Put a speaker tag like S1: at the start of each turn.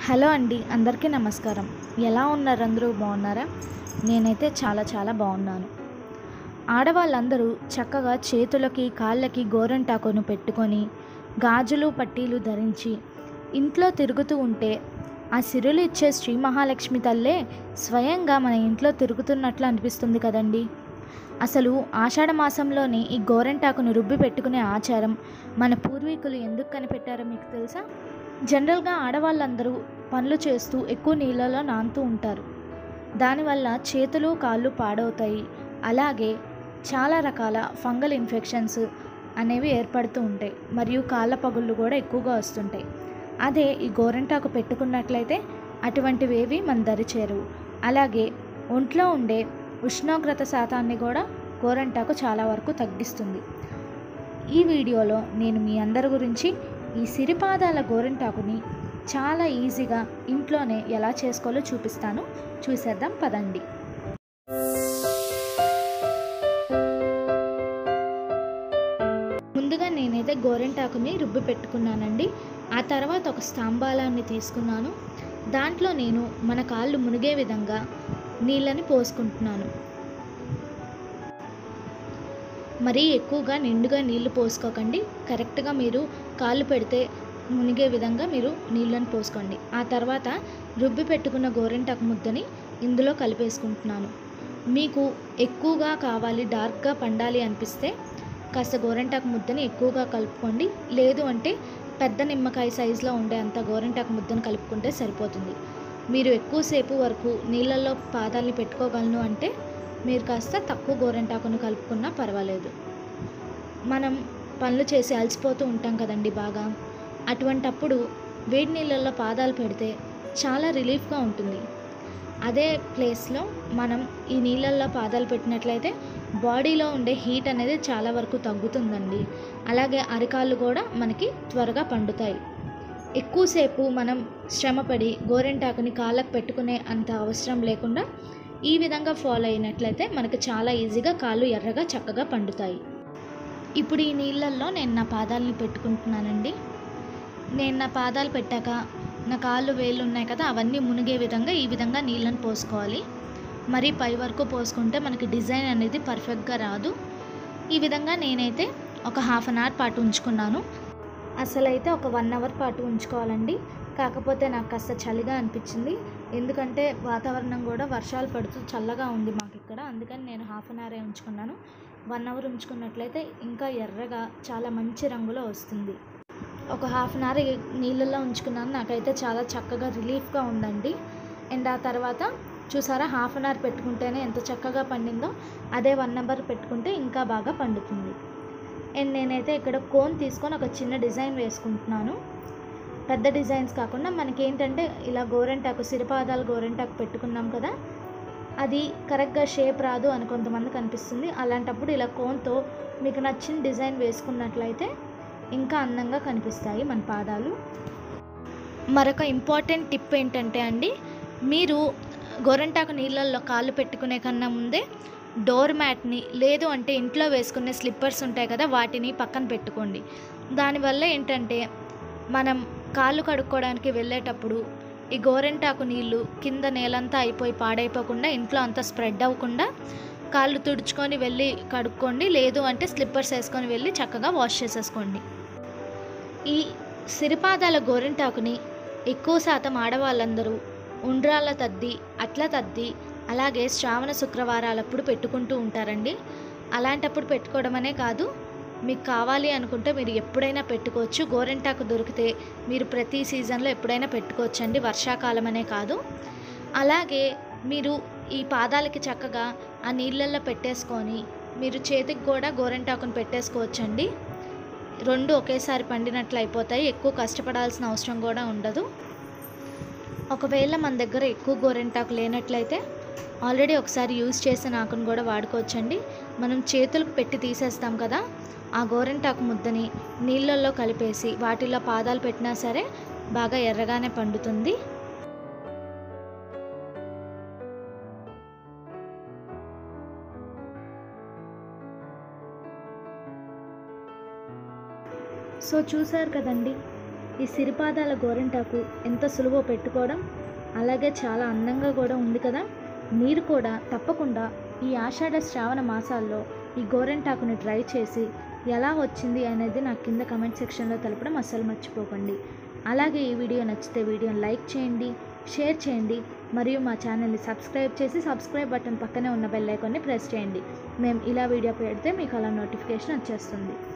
S1: hello అండి అందరికీ నమస్కారం ఎలా ఉన్నారు అందరూ బాగున్నారా నేనైతే చాలా చాలా బాగున్నాను ఆడవాళ్ళందరూ చక్కగా చేతులకి కాళ్ళకి గోరంటాకును పెట్టుకొని గాజులు పట్టీలు ధరించి ఇంట్లో తిరుగుతూ ఉంటే ఆ సిరులు ఇచ్చే శ్రీ మహాలక్ష్మి తల్లే స్వయంగా మన ఇంట్లో తిరుగుతున్నట్లు అనిపిస్తుంది కదండి అసలు ఆషాఢ మాసంలోని ఈ గోరెంటాకును రుబ్బి పెట్టుకునే ఆచారం మన పూర్వీకులు ఎందుకు కనిపెట్టారో మీకు తెలుసా జనరల్గా ఆడవాళ్ళందరూ పనులు చేస్తూ ఎక్కువ నీళ్ళలో నానుతూ ఉంటారు దానివల్ల చేతులు కాళ్ళు పాడవుతాయి అలాగే చాలా రకాల ఫంగల్ ఇన్ఫెక్షన్స్ అనేవి ఏర్పడుతూ ఉంటాయి మరియు కాళ్ళ పగుళ్ళు కూడా ఎక్కువగా వస్తుంటాయి అదే ఈ గోరెంటాకు పెట్టుకున్నట్లయితే అటువంటివేవి మన దరి చేరువు అలాగే ఒంట్లో ఉండే ఉష్ణోగ్రత శాతాన్ని కూడా గోరంటాకు చాలా వరకు తగ్గిస్తుంది ఈ వీడియోలో నేను మీ అందరి గురించి ఈ సిరిపాదాల గోరింటాకుని చాలా ఈజీగా ఇంట్లోనే ఎలా చేసుకోవాలో చూపిస్తాను చూసేద్దాం పదండి ముందుగా నేనైతే గోరింటాకుని రుబ్బి పెట్టుకున్నానండి ఆ తర్వాత ఒక స్తంభాలాన్ని తీసుకున్నాను దాంట్లో నేను మన కాళ్ళు మునిగే విధంగా నీళ్ళని పోసుకుంటున్నాను మరీ ఎక్కువగా నిండుగా నీళ్లు పోసుకోకండి కరెక్ట్గా మీరు కాళ్ళు పెడితే మునిగే విధంగా మీరు నీళ్ళని పోసుకోండి ఆ తర్వాత రుబ్బి పెట్టుకున్న గోరింటాకు ముద్దని ఇందులో కలిపేసుకుంటున్నాను మీకు ఎక్కువగా కావాలి డార్క్గా పండాలి అనిపిస్తే కాస్త గోరింటాకు ముద్దని ఎక్కువగా కలుపుకోండి లేదు అంటే పెద్ద నిమ్మకాయ సైజులో ఉండే అంత గోరింటాకు ముద్దను కలుపుకుంటే సరిపోతుంది మీరు ఎక్కువసేపు వరకు నీళ్ళల్లో పాదాలని పెట్టుకోగలను అంటే మీరు కాస్త తక్కువ గోరెంటాకును కలుపుకున్నా పర్వాలేదు మనం పనులు చేసి అలసిపోతూ ఉంటాం కదండి బాగా అటువంటప్పుడు వేడి నీళ్ళల్లో పాదాలు పెడితే చాలా రిలీఫ్గా ఉంటుంది అదే ప్లేస్లో మనం ఈ నీళ్ళల్లో పాదాలు పెట్టినట్లయితే బాడీలో ఉండే హీట్ అనేది చాలా వరకు తగ్గుతుందండి అలాగే అరికాళ్ళు కూడా మనకి త్వరగా పండుతాయి ఎక్కువసేపు మనం శ్రమపడి గోరెంటాకుని కాళ్ళకు పెట్టుకునే అంత అవసరం లేకుండా ఈ విధంగా ఫాలో అయినట్లయితే మనకు చాలా ఈజీగా కాళ్ళు ఎర్రగా చక్కగా పండుతాయి ఇప్పుడు ఈ నీళ్ళల్లో నేను నా పాదాలని పెట్టుకుంటున్నానండి నేను నా పాదాలు పెట్టాక నా కాళ్ళు వేళ్ళు ఉన్నాయి కదా అవన్నీ మునిగే విధంగా ఈ విధంగా నీళ్ళని పోసుకోవాలి మరీ పై వరకు పోసుకుంటే మనకి డిజైన్ అనేది పర్ఫెక్ట్గా రాదు ఈ విధంగా నేనైతే ఒక హాఫ్ అన్ అవర్ పాటు ఉంచుకున్నాను అసలు అయితే ఒక వన్ అవర్ పాటు ఉంచుకోవాలండి కాకపోతే నాకు కాస్త చలిగా అనిపించింది ఎందుకంటే వాతావరణం కూడా వర్షాలు పడుతూ చల్లగా ఉంది మాకు ఇక్కడ అందుకని నేను హాఫ్ అన్ అవరే ఉంచుకున్నాను వన్ అవర్ ఉంచుకున్నట్లయితే ఇంకా ఎర్రగా చాలా మంచి రంగులో వస్తుంది ఒక హాఫ్ అన్ అవర్ నీళ్ళల్లో ఉంచుకున్నాను నాకైతే చాలా చక్కగా రిలీఫ్గా ఉందండి అండ్ ఆ తర్వాత చూసారా హాఫ్ అన్ అవర్ పెట్టుకుంటేనే ఎంత చక్కగా పండిందో అదే వన్ అవర్ పెట్టుకుంటే ఇంకా బాగా పండుతుంది అండ్ నేనైతే ఇక్కడ కోన్ తీసుకొని ఒక చిన్న డిజైన్ వేసుకుంటున్నాను పెద్ద డిజైన్స్ కాకుండా మనకి ఏంటంటే ఇలా గోరెంటాకు సిరిపాదాలు గోరెంటాకు పెట్టుకున్నాం కదా అది కరెక్ట్గా షేప్ రాదు అని కొంతమంది కనిపిస్తుంది అలాంటప్పుడు ఇలా కోన్తో మీకు నచ్చిన డిజైన్ వేసుకున్నట్లయితే ఇంకా అందంగా కనిపిస్తాయి మన పాదాలు మరొక ఇంపార్టెంట్ టిప్ ఏంటంటే అండి మీరు గోరంటాకు నీళ్ళల్లో కాళ్ళు పెట్టుకునే కన్నా ముందే డోర్ మ్యాట్ని లేదు అంటే ఇంట్లో వేసుకునే స్లిప్పర్స్ ఉంటాయి కదా వాటిని పక్కన పెట్టుకోండి దానివల్ల ఏంటంటే మనం కాళ్ళు కడుక్కోవడానికి వెళ్ళేటప్పుడు ఈ గోరెంటాకు నీళ్ళు కింద నేలంతా అయిపోయి పాడైపోకుండా ఇంట్లో అంతా స్ప్రెడ్ అవ్వకుండా కాళ్ళు తుడుచుకొని వెళ్ళి కడుక్కోండి లేదు అంటే స్లిప్పర్స్ వేసుకొని వెళ్ళి చక్కగా వాష్ చేసేసుకోండి ఈ సిరిపాదాల గోరింటాకుని ఎక్కువ శాతం ఆడవాళ్ళందరూ ఉండ్రాళ్ళ తద్ది అట్ల తద్ది అలాగే శ్రావణ శుక్రవారాలప్పుడు పెట్టుకుంటూ ఉంటారండి అలాంటప్పుడు పెట్టుకోవడం అనే కాదు మీకు కావాలి అనుకుంటే మీరు ఎప్పుడైనా పెట్టుకోవచ్చు గోరెంటాకు దొరికితే మీరు ప్రతి సీజన్లో ఎప్పుడైనా పెట్టుకోవచ్చు అండి వర్షాకాలం అనే కాదు అలాగే మీరు ఈ పాదాలకి చక్కగా ఆ నీళ్ళల్లో పెట్టేసుకొని మీరు చేతికి కూడా గోరెంటాకుని పెట్టేసుకోవచ్చండి రెండు ఒకేసారి పండినట్లు అయిపోతాయి ఎక్కువ కష్టపడాల్సిన అవసరం కూడా ఉండదు ఒకవేళ మన దగ్గర ఎక్కువ గోరెంటాకు లేనట్లయితే ఆల్రెడీ ఒకసారి యూజ్ చేసిన ఆకును కూడా వాడుకోవచ్చండి మనం చేతులకు పెట్టి తీసేస్తాం కదా ఆ గోరెంటాకు ముద్దని నీళ్ళల్లో కలిపేసి వాటిలో పాదాలు పెట్టినా సరే బాగా ఎర్రగానే పండుతుంది సో చూసారు కదండి ఈ సిరిపాదాల గోరింటాకు ఎంత సులువో పెట్టుకోవడం అలాగే చాలా అందంగా కూడా ఉంది కదా మీరు కూడా తప్పకుండా ఈ ఆషాఢ శ్రావణ మాసాల్లో ఈ గోరింటాకుని ట్రై చేసి ఎలా వచ్చింది అనేది నాకు కింద కమెంట్ సెక్షన్లో తెలపడం అస్సలు మర్చిపోకండి అలాగే ఈ వీడియో నచ్చితే వీడియోని లైక్ చేయండి షేర్ చేయండి మరియు మా ఛానల్ని సబ్స్క్రైబ్ చేసి సబ్స్క్రైబ్ బటన్ పక్కనే ఉన్న బెల్ ఐకాన్ని ప్రెస్ చేయండి మేము ఇలా వీడియో పెడితే మీకు అలా నోటిఫికేషన్ వచ్చేస్తుంది